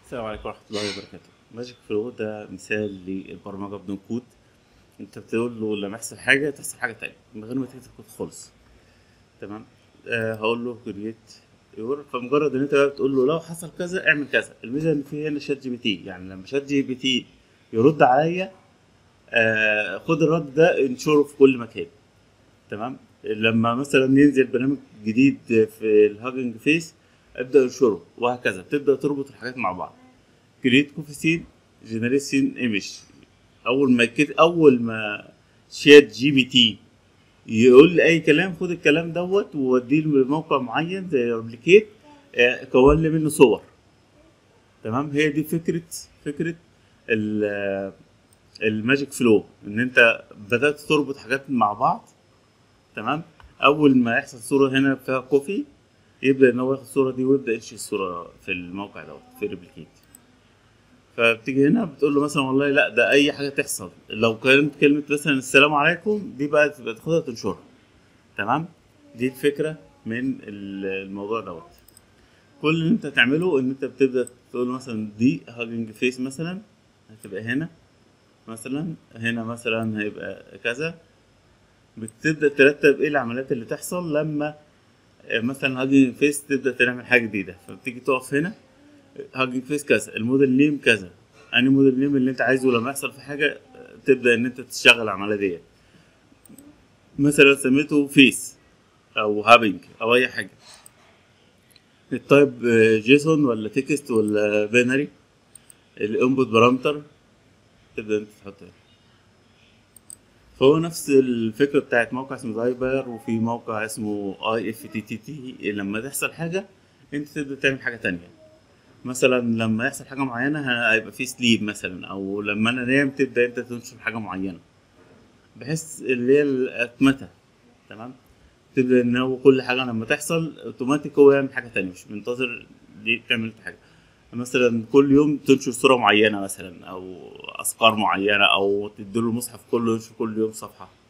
السلام عليكم ورحمة الله وبركاته ماجيك فلو ده مثال للبرمجة بدون كود انت بتقول له لما يحصل حاجة تحصل حاجة تانية من غير ما تكتب كود خالص تمام آه هقول له كرييت يور فمجرد ان انت بقى بتقول له لو حصل كذا اعمل كذا الميزة ان في هنا شات جي بي تي يعني لما شات جي بي تي يرد عليا آه خد الرد ده انشره في كل مكان تمام لما مثلا ينزل برنامج جديد في الهاجنج فيس ابدا انشره وهكذا بتبدا تربط الحاجات مع بعض كريت كوفي سين جنريت سين ايمج اول ما كده اول ما شات جي بي تي يقول لي اي كلام خد الكلام دوت ووديه لموقع معين زي ريبليكيت كون لي منه صور تمام هي دي فكره فكره ال- الماجيك فلو ان انت بدات تربط حاجات مع بعض تمام اول ما يحصل صوره هنا فيها كوفي يبدا ان هو ياخد الصوره دي ويبدا ينشئ الصوره في الموقع دوت في ريبليكيت فبتيجي هنا بتقول له مثلا والله لا ده اي حاجه تحصل لو كانت كلمه مثلا السلام عليكم دي بقى تبقى تاخدها تنشرها تمام دي الفكره من ال- الموضوع دوت كل اللي انت تعمله ان انت بتبدا تقول له مثلا دي هاجنج فيس مثلا هتبقى هنا مثلا هنا مثلا هيبقى كذا بتبدا ترتب ايه العمليات اللي تحصل لما آه، مثلا هاجنج فيس تبدا تعمل حاجه جديده فبتيجي تقف هنا هاجنج فيس كذا الموديل نيم كذا انهي موديل نيم اللي انت عايزه لما يحصل في حاجه آه، تبدا ان انت تشتغل العمليه ديت مثلا سميته فيس او هابنج او اي حاجه التايب آه، جيسون ولا تكست ولا بينري الانبوت بارامتر تبدا انت تحط هنا. فهو نفس الفكره بتاعت موقع اسمه زايبر وفي موقع اسمه اي اف تي تي تي لما تحصل حاجه انت تبدا تعمل حاجه تانية مثلا لما يحصل حاجه معينه هيبقى في سليب مثلا او لما انا انام تبدا انت تنشر حاجه معينه بحيث اللي هي الاتمته تمام تبدا ان هو كل حاجه لما تحصل اوتوماتيك هو يعمل حاجه تانية مش منتظر دي تعمل حاجه مثلا كل يوم تنشر صوره معينه مثلا او اذكار معينه او تديله المصحف كله ينشر كل يوم صفحه